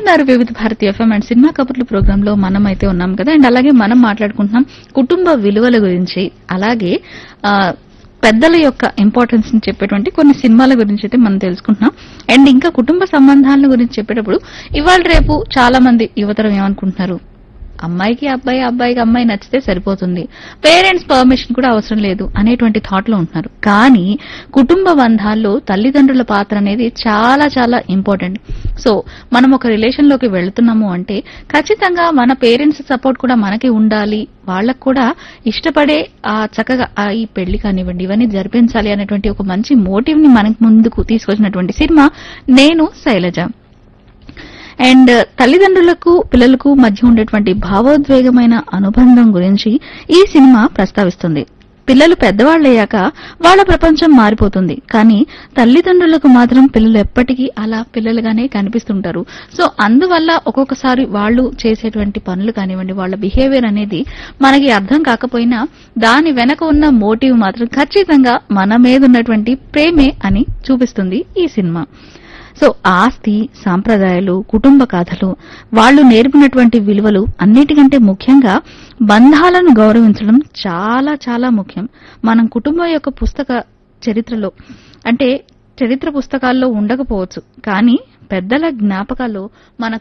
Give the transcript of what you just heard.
వింటున్నారు Vividh Bharati FM and cinema కబుర్లు programme లో మనం అయితే ఉన్నాం కదా అండ్ అలాగే మనం మాట్లాడుకుంటున్నాం కుటుంబ విలువల గురించి అలాగే ఆ, పెద్దల యొక్క ఇంపార్టెన్స్ ని చెప్పేటువంటి కొన్ని సినిమాల గురించి అయితే మనం తెలుసుకుంటున్నాం అండ్ ఇంకా కుటుంబ సంబంధాల గురించి చెప్పేటప్పుడు ఇవాళ రేపు చాలా మంది యువతరం ఏమనుకుంటున్నారు అమ్మాయికి అబ్బాయి అబ్బాయికి అమ్మాయి నచ్చితే సరిపోతుంది పేరెంట్స్ పర్మిషన్ కూడా అవసరం లేదు అనేటువంటి థాట్ లో ఉంటున్నారు కానీ కుటుంబ బంధాల్లో తల్లిదండ్రుల పాత్ర అనేది చాలా చాలా ఇంపార్టెంట్ సో మనం ఒక రిలేషన్ లోకి వెళ్తున్నాము అంటే ఖచ్చితంగా మన పేరెంట్స్ సపోర్ట్ కూడా మనకి ఉండాలి వాళ్ళకు కూడా ఇష్టపడే ఆ చక్కగా ఆ ఈ పెళ్లి కానివ్వండి ఇవన్నీ జరిపించాలి అనేటువంటి ఒక మంచి మోటివ్ ని మనకు ముందుకు తీసుకొచ్చినటువంటి సినిమా నేను శైలజ అండ్ తల్లిదండ్రులకు పిల్లలకు మధ్య ఉండేటువంటి భావోద్వేగమైన అనుబంధం గురించి ఈ సినిమా ప్రస్తావిస్తుంది పిల్లలు పెద్దవాళ్ళయ్యాక వాళ్ళ ప్రపంచం మారిపోతుంది కానీ తల్లిదండ్రులకు మాత్రం పిల్లలు ఎప్పటికీ అలా పిల్లలుగానే కనిపిస్తుంటారు సో అందువల్ల ఒక్కొక్కసారి వాళ్ళు చేసేటువంటి పనులు కానివ్వండి వాళ్ళ బిహేవియర్ అనేది మనకి అర్థం కాకపోయినా దాని వెనక ఉన్న మోటివ్ మాత్రం ఖచ్చితంగా మన మీద ఉన్నటువంటి ప్రేమే అని చూపిస్తుంది ఈ సినిమా సో ఆస్తి సాంప్రదాయాలు కుటుంబ కథలు వాళ్ళు నేర్పినటువంటి విలువలు అన్నిటికంటే ముఖ్యంగా బంధాలను గౌరవించడం చాలా చాలా ముఖ్యం మనం కుటుంబం యొక్క పుస్తక చరిత్రలో అంటే చరిత్ర పుస్తకాల్లో ఉండకపోవచ్చు కానీ పెద్దల జ్ఞాపకాల్లో మన